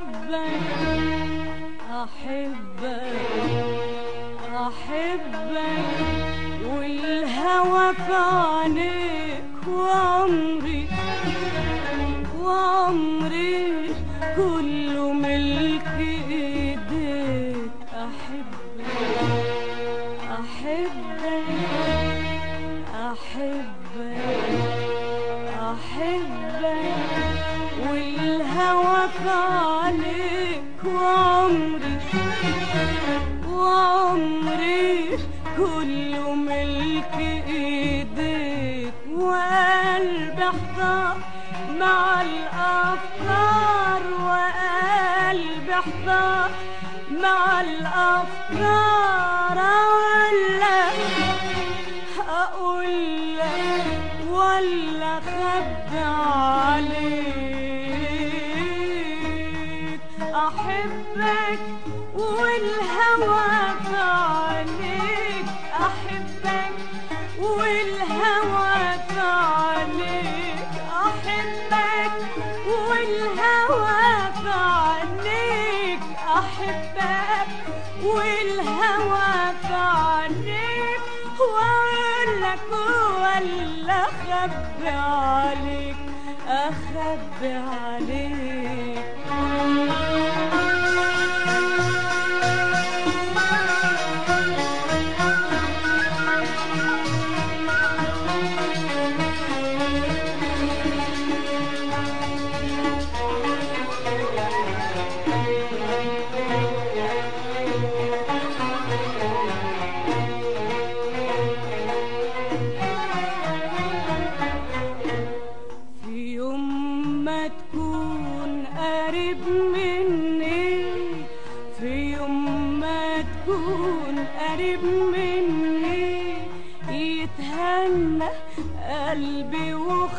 أحبك أحبك أحبك والهوى في عينيك وعمري وعمري كله ملك ايديك أحبك أحبك أحبك أحبك والهوى في عليك وعمري وعمري كله ملك ايديك وقلبي احضر مع الافكار وقلبي احضر مع الافكار ولا اقول لك ولا خبي عليك احبك والهوى في عينيك احبك والهوى في عينيك احبك والهوى في عينيك احبك والهوى في عينيك واقولك ولا اخبي عليك اخبي عليك في يوم ما تكون قريب مني في يوم ما تكون قريب مني يتهنى قلبي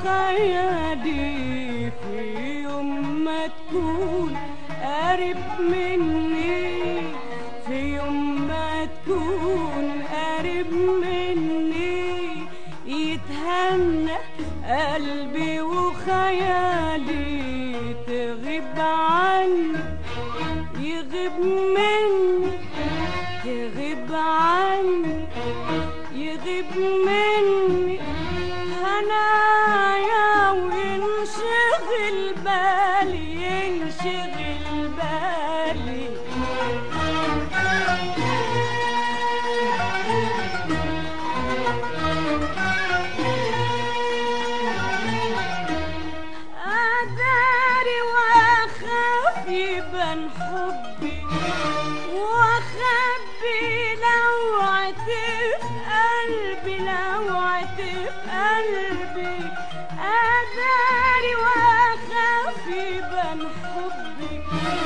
وخيالي في يوم ما تكون قريب مني في يوم ما تكون قريب مني يتهنى قلبي وخيالي تغيب عني يغيب مني تغيب عني يغيب مني هنايا وينشغل بالي ينشغل بالي أداري وأخاف يبان حبي وأخبي لو عتف قلبي لو عتف قلبي أداري وأخاف يبان حبي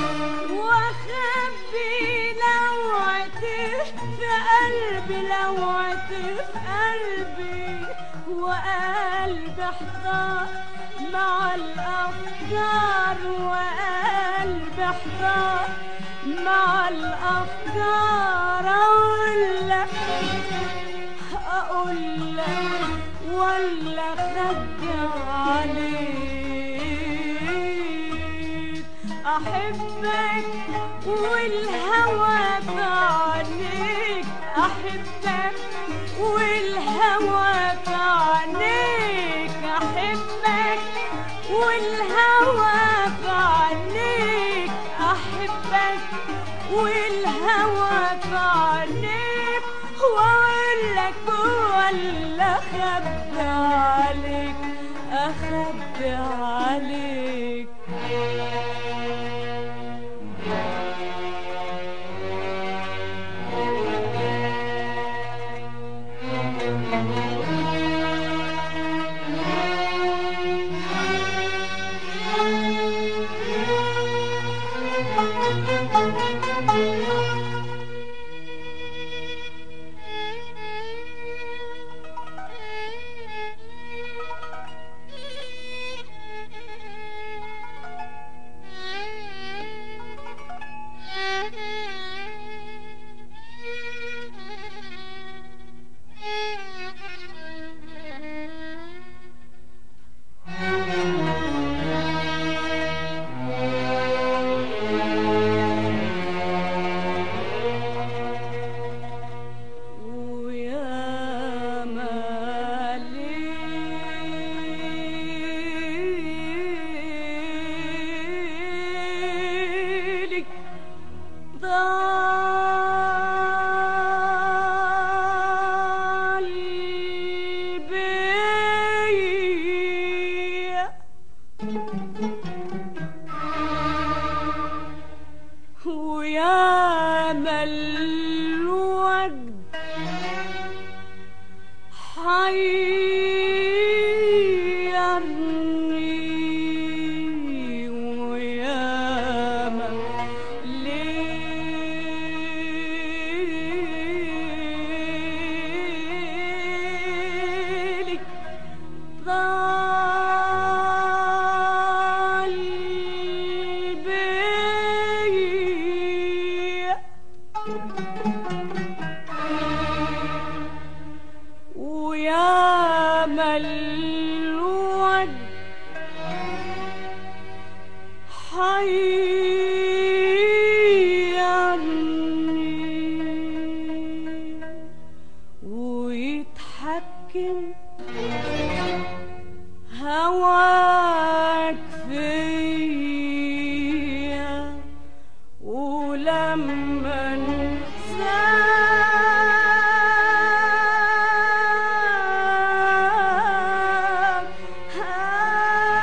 وأخبي لو عتف قلبي لو عتف قلبي وقلبي احتار مع الأفكار وقلبي احتار مع الأفكار أقول لك أقول لك ولا خدي عليك أحبك والهوى في عينيك أحبك والهوى في عينيك أحبك والهوى في عينيك أحبك والهوى في عينيك وأقول لك ولا أخبي عليك أخبي عليك لما انساك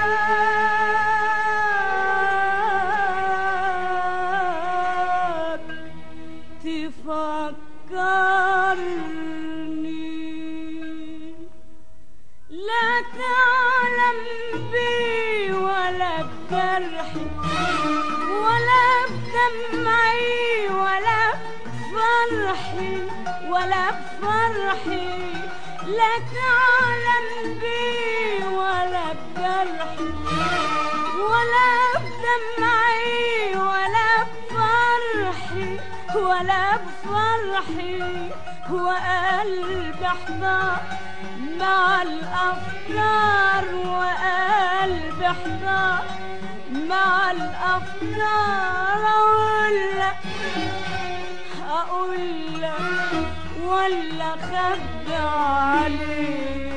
هاك تفكرني لا تعلم بي ولا بجرحي ولا بدمعي ولا بفرحي ولا بفرحي لا تعلم بي ولا بجرحي ولا بدمعي ولا بفرحي ولا بفرحي وقلبي احضر مع الافكار وقلبي احضر مع الافكار اقول لك اقول لك ولا خبي عليك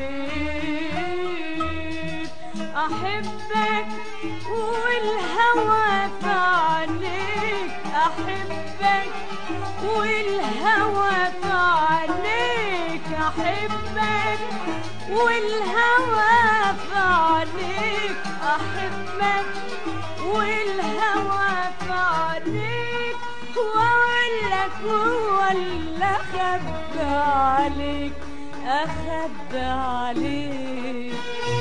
احبك والهوى في عينيك احبك والهوى في عينيك احبك والهوى في عينيك احبك والهوى في عينيك واقول لك ولا اخبي عليك اخبي عليك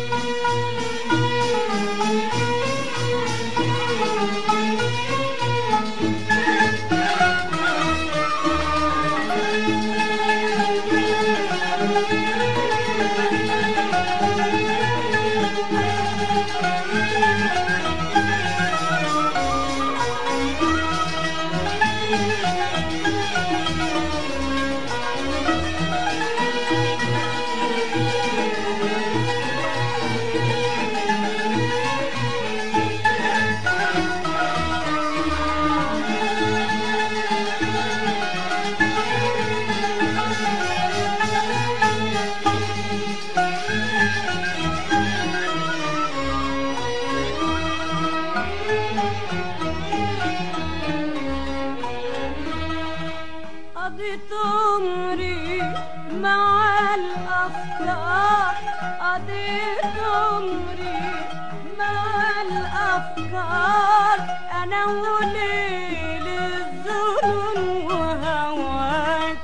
قضيت عمري مع الأفكار قضيت عمري مع الأفكار أنا وليل الظلم وهواك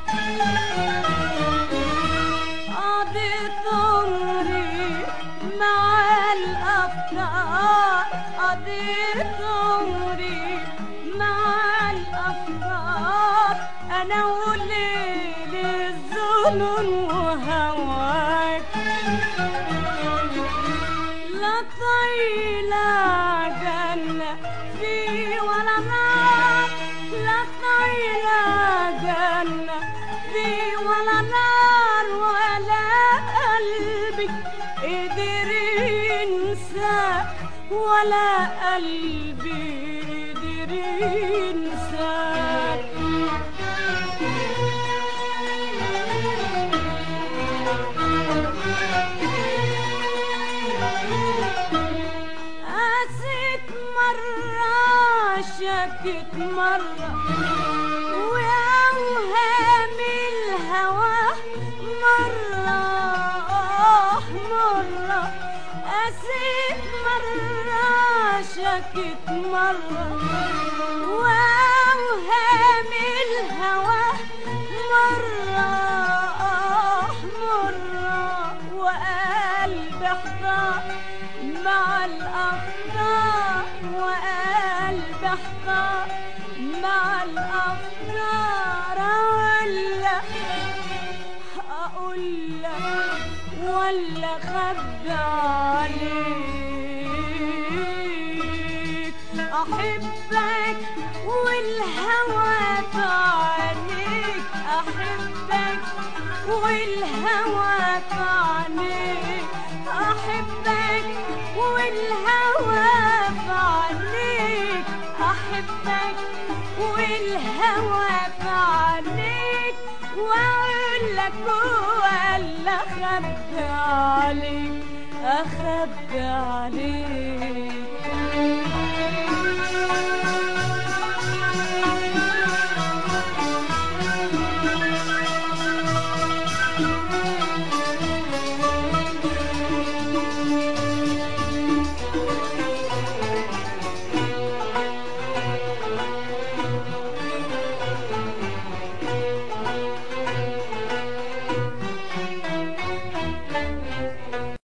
قضيت عمري مع الأفكار قضيت عمري مع الأفكار أنا وليل الظلم وهواك لا طيلة جنة في ولا نار لا طيلة جنة في ولا نار ولا قلبي قدر ينسى ولا قلبي قدر ينساك قاسيت مرة شكت مرة وأوهام الهوى مرة آه مرة قاسيت مرة شكت مرة وأوهام الهوى مرة آه مرة وقلبي احضر مع الأفكار وقلبي احضر مع الأفكار أقول لك أقول لك ولا خبي عليك أحبك والهوى في عينيك أحبك والهوى في عينيك أحبك والهوى في عينيك أحبك والهوى في عينيك وأقول لك ولا أخبي عليك أخبي عليك